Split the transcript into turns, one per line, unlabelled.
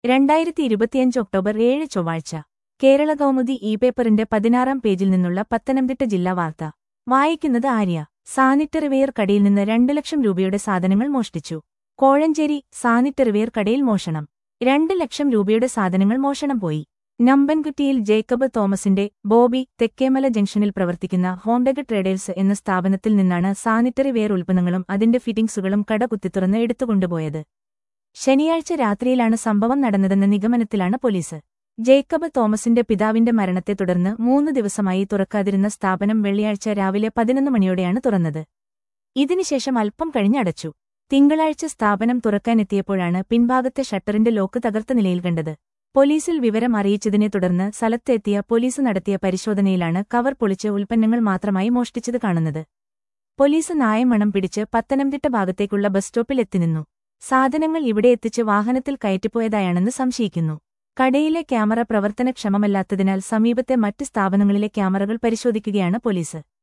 രണ്ടായിരത്തി ഇരുപത്തിയഞ്ച് ഒക്ടോബർ ഏഴ് ചൊവ്വാഴ്ച കേരള കൗമുദി ഇ പേപ്പറിന്റെ പതിനാറാം പേജിൽ നിന്നുള്ള പത്തനംതിട്ട ജില്ലാ വാർത്ത വായിക്കുന്നത് ആര്യ സാനിറ്ററി വെയർ കടയിൽ നിന്ന് രണ്ട് ലക്ഷം രൂപയുടെ സാധനങ്ങൾ മോഷ്ടിച്ചു കോഴഞ്ചേരി സാനിറ്ററി വെയർ കടയിൽ മോഷണം രണ്ട് ലക്ഷം രൂപയുടെ സാധനങ്ങൾ മോഷണം പോയി നമ്പൻകുറ്റിയിൽ ജേക്കബ് തോമസിന്റെ ബോബി തെക്കേമല ജംഗ്ഷനിൽ പ്രവർത്തിക്കുന്ന ഹോംഡെഗ് ട്രേഡേഴ്സ് എന്ന സ്ഥാപനത്തിൽ നിന്നാണ് സാനിറ്ററി വെയർ ഉൽപ്പന്നങ്ങളും അതിന്റെ ഫിറ്റിംഗ്സുകളും കട കുത്തിത്തുറന്ന് എടുത്തുകൊണ്ടുപോയത് ശനിയാഴ്ച രാത്രിയിലാണ് സംഭവം നടന്നതെന്ന നിഗമനത്തിലാണ് പോലീസ് ജേക്കബ് തോമസിന്റെ പിതാവിന്റെ മരണത്തെ തുടർന്ന് മൂന്ന് ദിവസമായി തുറക്കാതിരുന്ന സ്ഥാപനം വെള്ളിയാഴ്ച രാവിലെ പതിനൊന്ന് മണിയോടെയാണ് തുറന്നത് ഇതിനുശേഷം അല്പം കഴിഞ്ഞടച്ചു തിങ്കളാഴ്ച സ്ഥാപനം തുറക്കാനെത്തിയപ്പോഴാണ് പിൻഭാഗത്തെ ഷട്ടറിന്റെ ലോക്ക് തകർത്ത നിലയിൽ കണ്ടത് പോലീസിൽ വിവരം അറിയിച്ചതിനെ തുടർന്ന് സ്ഥലത്തെത്തിയ പോലീസ് നടത്തിയ പരിശോധനയിലാണ് കവർ പൊളിച്ച് ഉൽപ്പന്നങ്ങൾ മാത്രമായി മോഷ്ടിച്ചത് കാണുന്നത് പോലീസ് നായമണം പിടിച്ച് പത്തനംതിട്ട ഭാഗത്തേക്കുള്ള ബസ് സ്റ്റോപ്പിൽ എത്തിനിന്നു സാധനങ്ങൾ ഇവിടെ എത്തിച്ച് വാഹനത്തിൽ കയറ്റിപ്പോയതായാണെന്ന് സംശയിക്കുന്നു കടയിലെ ക്യാമറ പ്രവർത്തനക്ഷമമല്ലാത്തതിനാൽ സമീപത്തെ മറ്റ് സ്ഥാപനങ്ങളിലെ ക്യാമറകൾ പരിശോധിക്കുകയാണ് പോലീസ്